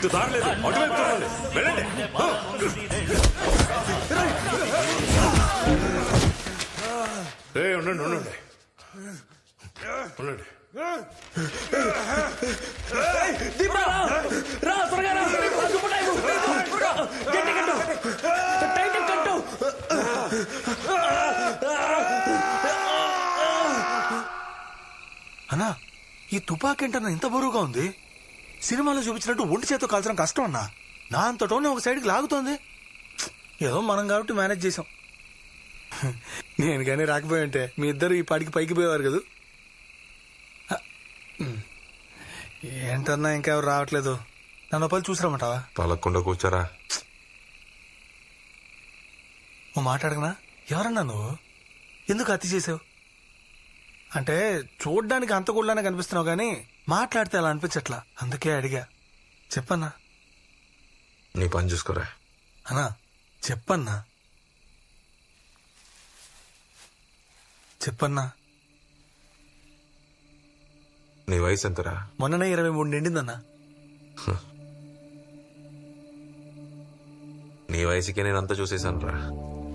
ఇటు దారలేదు అటువైపు చూడండి వెళ్ళండి ఆ. ఏయ్, ఉండండి ఉండండి ఉండండి దిబ్బా, రా త్వరగా రా ఆ దుప్పటి ఇవ్వు. రా, గట్టి కట్టు టైట్ కట్టు అన్నా ఈ తుపాకేంటన్నా ఇంత బరువుగా ఉంది సినిమాలో చూపించినట్టు ఒంటి చేత్తో కాల్చడం కష్టం అన్నా నా అంతటోనే ఒక సైడ్కి లాగుతోంది ఏదో మనం కాబట్టి మేనేజ్ చేసాం నేను కానీ రాకపోయి ఉంటే మీ ఇద్దరు ఈ పాటికి పైకి పోయేవారు కదా ఏంటన్నా ఇంకా ఎవరు రావట్లేదు నన్ను పలు చూసిరమ్మంటావా తలకుండా కూర్చోరా ఓ మాట్లాడగనా ఎవరన్నా నువ్వు ఎందుకు హత్య చేసావు అంటే చూడ్డానికి అంత కూడానే కనిపిస్తున్నావు కానీ మాట్లాడితే అలా అనిపించట్లా అందుకే అడిగా చెప్పన్నా నీ పని చూసుకోరా అన్నా చెప్పన్నా చెప్పన్నా నీ వయసు ఎంతరా మొన్ననే ఇరవై మూడు నిండిందన్నా నీ వయసుకే నేను అంతా చూసేశాను రా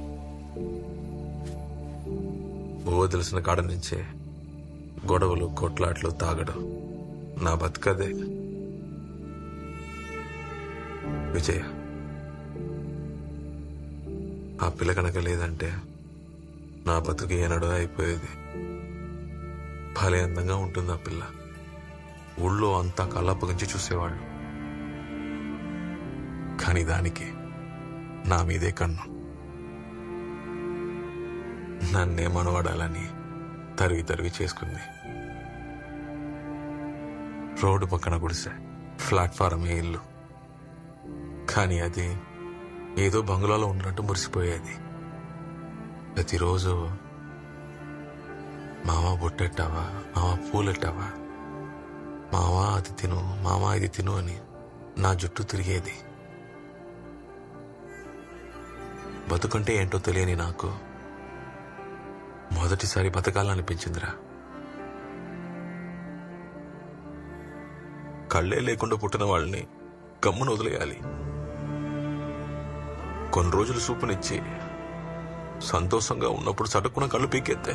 ఊహ తెలిసిన కాడ నుంచే గొడవలు కొట్లాట్లు తాగడం నా బతుకదే విజయ ఆ పిల్ల కనుక లేదంటే నా బతుకు ఏనాడో అయిపోయేది భలే అందంగా ఉంటుంది ఆ పిల్ల ఊళ్ళో అంతా కళ్ళప్పగించి చూసేవాళ్ళు కానీ దానికి నా మీదే కన్ను నన్నే మనవడాలని తరివి తరివి చేసుకుంది రోడ్డు పక్కన గుడిసె ప్లాట్ఫారమే ఇల్లు కానీ అది ఏదో బంగ్లాలో ఉన్నట్టు మురిసిపోయేది ప్రతిరోజు మామ బొట్టెట్టావా మామ పూలెట్టావా మావా అది తిను మామ ఇది తిను అని నా జుట్టు తిరిగేది బతుకంటే ఏంటో తెలియని నాకు మొదటిసారి బతకాలనిపించిందిరా కళ్ళే లేకుండా పుట్టిన వాళ్ళని గమ్మున వదిలేయాలి కొన్ని రోజులు సూపునిచ్చి సంతోషంగా ఉన్నప్పుడు చటుక్కున కళ్ళు పీకెత్తే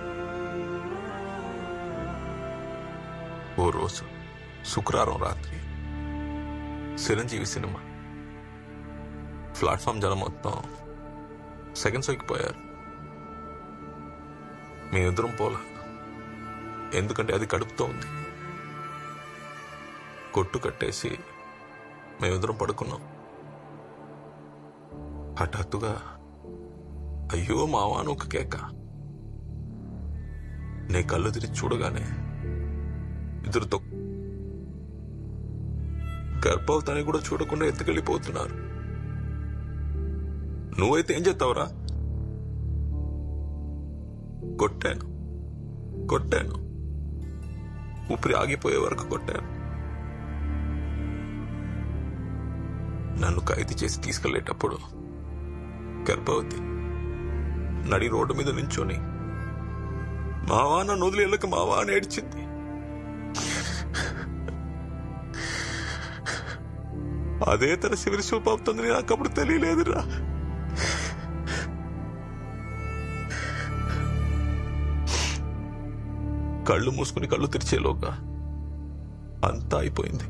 ఓ రోజు శుక్రవారం రాత్రి చిరంజీవి సినిమా ప్లాట్ఫామ్ జనం మొత్తం సెకండ్ షోకి పోయారు మేమిద్దరం పోలా ఎందుకంటే అది కడుపుతో ఉంది కొట్టు కట్టేసి మేమిద్దరం పడుకున్నాం హఠాత్తుగా అయ్యో మావా అని ఒక కేక నే కళ్ళు తిరిగి చూడగానే ఇద్దరుతో గర్భవతాన్ని కూడా చూడకుండా ఎత్తుకెళ్ళిపోతున్నారు నువ్వైతే ఏం చేస్తావురా కొట్టాను కొట్టాను ఊపిరి ఆగిపోయే వరకు కొట్టాను నన్ను ఖైదు చేసి తీసుకెళ్లేటప్పుడు గర్భవతి నడి రోడ్డు మీద నించొని మావా నన్ను వదిలి వెళ్ళక మావా అని ఏడ్చింది అదే తన శివరి చూపుతుందని నాకు అప్పుడు తెలియలేదురా కళ్ళు మూసుకుని కళ్ళు తెరిచేలోగా అంతా అయిపోయింది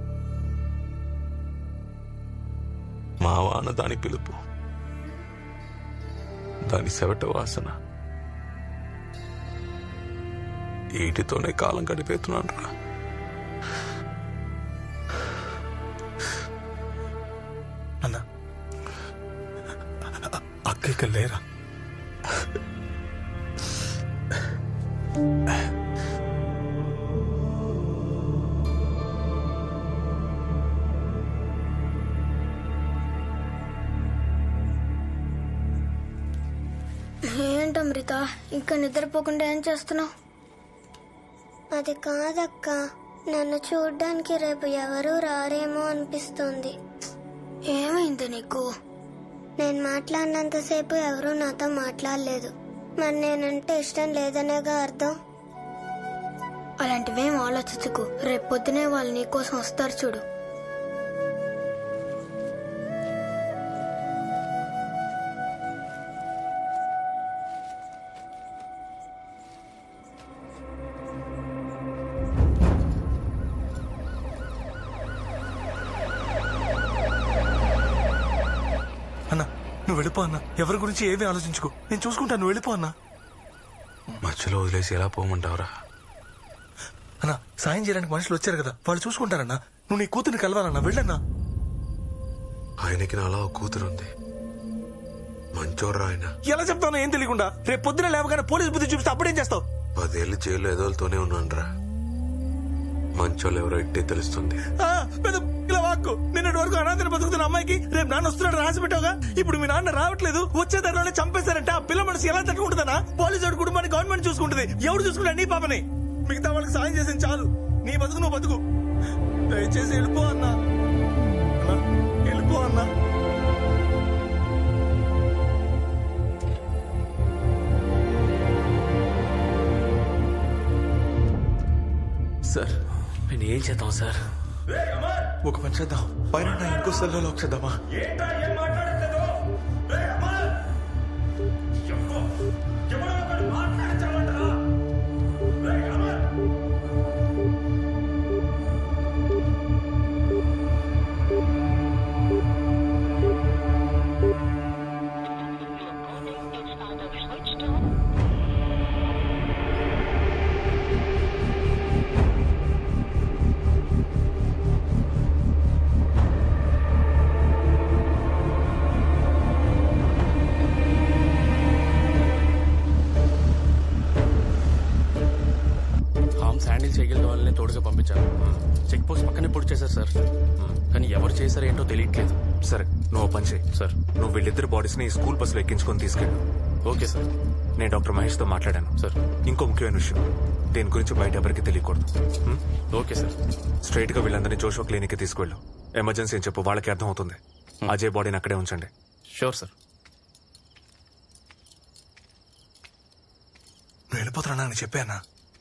మావాన దాని పిలుపు దాని సెవట వాసన వీటితోనే కాలం గడిపేస్తున్నాను రా అన్నా అక్క ఇక్కడ లేరా ఏంటి అమృత ఇంకా నిద్రపోకుండా ఏం చేస్తున్నావు అది కాదక్క నన్ను చూడ్డానికి రేపు ఎవరూ రారేమో అనిపిస్తుంది ఏమైంది నీకు నేను మాట్లాడినంతసేపు ఎవరూ నాతో మాట్లాడలేదు మరి నేనంటే ఇష్టం లేదనేగా అర్థం అలాంటివేం ఆలోచించుకు రేపు పొద్దునే వాళ్ళు నీకోసం వస్తారు చూడు నువ్వు వెళ్ళిపో అన్నా ఎవరి గురించి ఏమీ ఆలోచించుకో నేను చూసుకుంటాను నువ్వు వెళ్ళిపో అన్నా మధ్యలో వదిలేసి ఎలా పోమంటావురా అన్నా సాయం చేయడానికి మనుషులు వచ్చారు కదా వాళ్ళు చూసుకుంటారన్నా నువ్వు నీ కూతురిని కలవాలన్నా వెళ్ళన్నా ఆయనకి నాలా ఒక కూతురుంది మంచోడ్రా ఆయన ఎలా చెప్తానో ఏం తెలియకుండా రేపు పొద్దున లేవగానే పోలీస్ బుద్ధి చూపిస్తే అప్పుడేం చేస్తావు పదేళ్ళు జైల్లో ఎదోలతోనే ఉన్నానురా మంచోళ్ళు ఎవరో ఇట్టే తెలుస్తుంది ఆ, పెద్ద ఇలా వాక్కు నిన్నటి వరకు అనాథన బతుకుతున్న అమ్మాయికి రేపు నాన్న వస్తున్నాడు రాసి పెట్టావుగా ఇప్పుడు మీ నాన్న రావట్లేదు వచ్చే దారిలోనే చంపేశారంటే ఆ పిల్ల మనసు ఎలా తట్టుకుంటుందన్నా పోలీసు వాడి కుటుంబాన్ని గవర్నమెంట్ చూసుకుంటుంది ఎవడు చూసుకుంటా నీ పాపని మిగతా వాళ్ళకి సాయం చేసింది చాలు నీ బతుకు నువ్వు బతుకు దయచేసి వెళ్ళిపో అన్నా అన్నా, వెళ్ళిపో అన్నా సార్ నేను ఏం చేద్దాం సార్ ఒక పని చేద్దాం పైన ఉన్న ఇంకో సెల్లో లాక్ చేద్దామా హామ్ శాండిల్ చేయగలిగిన వాళ్ళని తోడుగా పంపించారు చెక్ పోస్ట్ పక్కనే పొడి చేశారు సార్ కానీ ఎవరు చేశారో ఏంటో తెలియట్లేదు సరే నువ్వు ఓ పని చేయి సార్ నువ్వు వీళ్ళిద్దరు బాడీస్ ని స్కూల్ బస్సులో ఎక్కించుకొని తీసుకెళ్ళు ఓకే సార్ నేను డాక్టర్ మహేష్ తో మాట్లాడాను సార్ ఇంకో ముఖ్యమైన విషయం దీని గురించి బయట ఎవరికి తెలియకూడదు హ్మ్? ఓకే సార్ స్ట్రైట్ గా వీళ్ళందరినీ జోషో క్లినిక్ కి తీసుకెళ్ళు ఎమర్జెన్సీ అని చెప్పు వాళ్ళకి అర్థం అవుతుంది అజయ్ బాడీని అక్కడే ఉంచండి షూర్ సార్ నువ్వు వెళ్ళిపోతున్నా అని చెప్పానా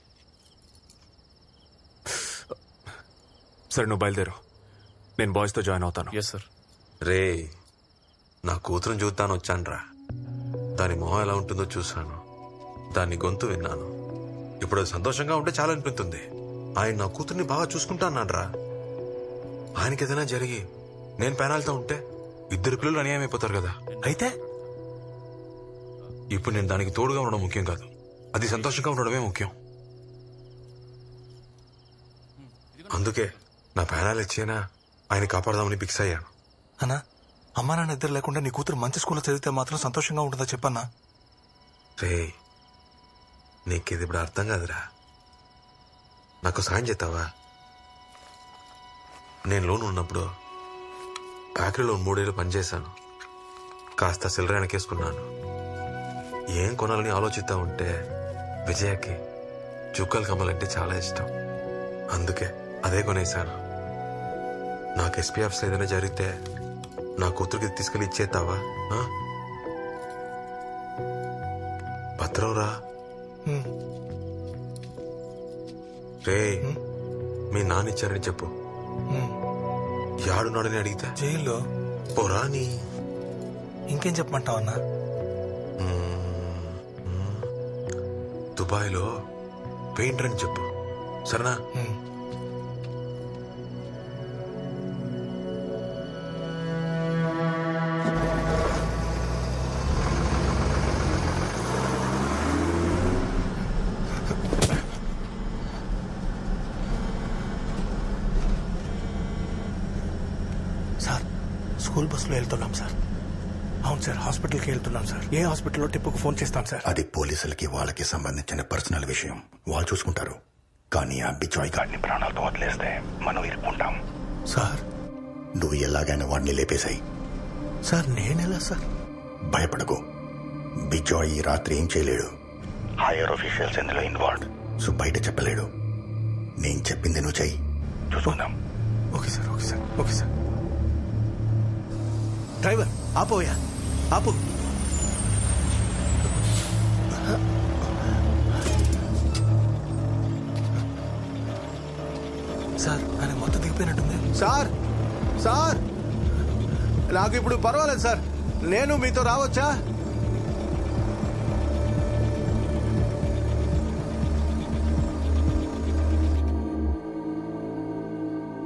సరే నువ్వు బయలుదేరు నేను బాయ్స్ తో జాయిన్ అవుతాను ఎస్ సార్ రే నా కూతురుని చూద్దాను వచ్చానురా దాని మొహం ఎలా ఉంటుందో చూశాను దాని గొంతు విన్నాను ఇప్పుడు అది సంతోషంగా ఉంటే చాలా అనిపిస్తుంది ఆయన నా కూతుర్ని బాగా చూసుకుంటా అన్నాడ్రా ఆయనకి ఏదైనా జరిగి నేను పేనాలతో ఉంటే ఇద్దరు పిల్లలు అన్యాయం అయిపోతారు కదా అయితే ఇప్పుడు నేను దానికి తోడుగా ఉండడం ముఖ్యం కాదు అది సంతోషంగా ఉండడమే ముఖ్యం అందుకే నా పేనాలు ఇచ్చేనా ఆయన కాపాడదామని ఫిక్స్ అయ్యాను అన్నా అమ్మా నాన్న ఇద్దరు లేకుండా నీ కూతురు మంచి స్కూల్లో చదివితే మాత్రం సంతోషంగా ఉంటుందా చెప్పన్నా రే నీకు ఇది ఇప్పుడు అర్థం కాదురా నాకు సాయం చేస్తావా నేను లోన్ ఉన్నప్పుడు బేకరీలో మూడేళ్ళు పనిచేశాను కాస్త సిల్లర వెనకేసుకున్నాను ఏం కొనాలని ఆలోచిస్తా ఉంటే విజయకి చుక్కలు కమ్మలంటే చాలా ఇష్టం అందుకే అదే కొనేశాను నాకు ఎస్పీఎఫ్స్ ఏదైనా జరిగితే నా కూతురికి తీసుకెళ్ళి ఇచ్చేస్తావా ఆ? భద్రం రా హ్మ్. రే మీ నాన్న ఇచ్చారని చెప్పు హ్మ్. యాడున్నాడని అడిగితే జైల్లో పోరా నీ ఇంకేం చెప్పమంటావు అన్నా దుబాయ్లో పెయింటర్ అని చెప్పు సరేనా హ్మ్. సార్ స్కూల్ బస్సులో వెళ్తున్నాం సార్ అవును సార్ హాస్పిటల్కి వెళ్తున్నాం సార్ ఏ హాస్పిటల్లో టిప్పుకు ఫోన్ చేస్తాం సార్ అది పోలీసులకి వాళ్ళకి సంబంధించిన పర్సనల్ విషయం వాళ్ళు చూసుకుంటారు కానీ ఆ బిచాయ్ గాడిని ప్రాణాలతో వదిలేస్తే మనం ఇరుక్కుంటాం సార్ నువ్వు ఎలాగైనా వాడిని లేపేశాయి సార్ నేనెలా సార్ భయపడకు బిజాయ్ ఈ రాత్రి ఏం చేయలేడు హైయర్ ఆఫీషియల్స్ ఇందులో ఇన్వాల్వ్ సో బయట చెప్పలేడు నేను చెప్పింది నువ్వు చెయ్యి చూసుకుందాం okay sir okay sir okay sir driver ఆపోయా ఆపు సార్ ఆయన మొత్తం దిగిపోయినట్టుంది సార్ సార్ నాకు ఇప్పుడు పర్వాలేదు సార్ నేను మీతో రావచ్చా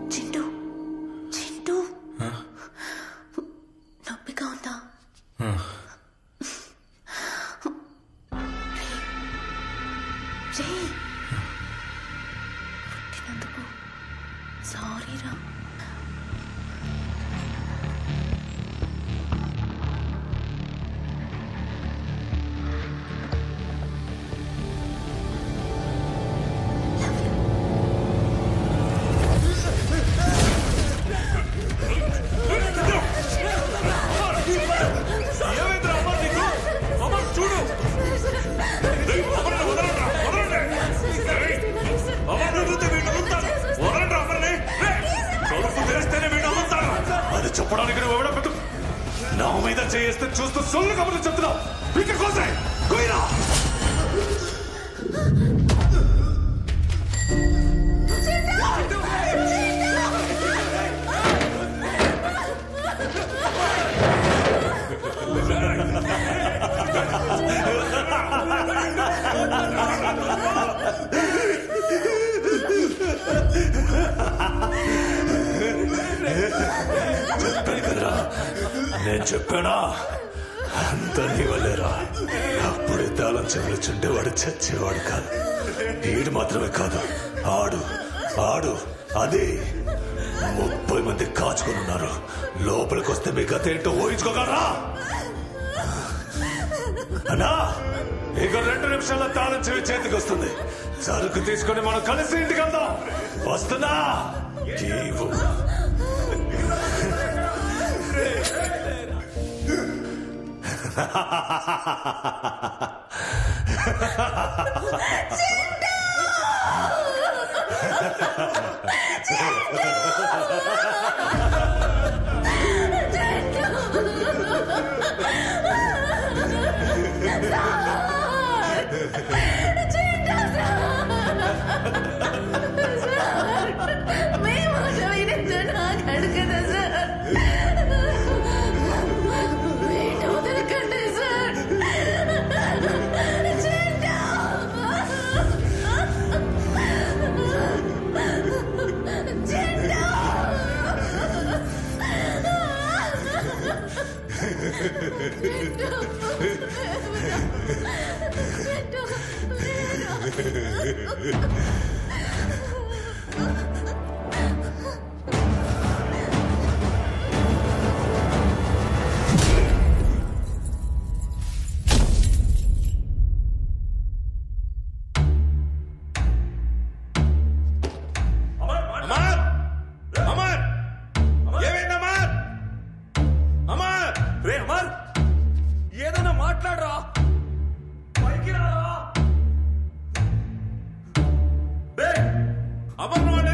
చింటూ చింటూ నొప్పిగా ఉందా చెప్పడానికి నువ్వు ఎవడో పెట్టు నా మీద చేస్తే చూస్తూ సొల్లు కబుర్లు చెప్తున్నావు పీక కోసాయి కుయిరా చెప్పాను కదరా నేను చెప్పానా అంత నీ వల్లేరా అప్పుడే తాళం చెవులు చుండేవాడు చచ్చేవాడు కాదు ఈడు మాత్రమే కాదు ఆడు ఆడు అది ముప్పై మంది కాచుకొని ఉన్నారు లోపలికి వస్తే మీ గత ఏంటో ఊహించుకోగలరా అన్నా ఇక రెండు నిమిషాల్లో తాళం చెవి చేతికి వస్తుంది సరుకు తీసుకొని మనం కలిసి ఇంటికి వెళ్దాం వస్తున్నా జీవు అమర్ అమర్ ఏమైంది అమర్ అమర్ రే అమర్ ఏదైనా మాట్లాడరా పైకి రారా రే అమర్ నువ్వు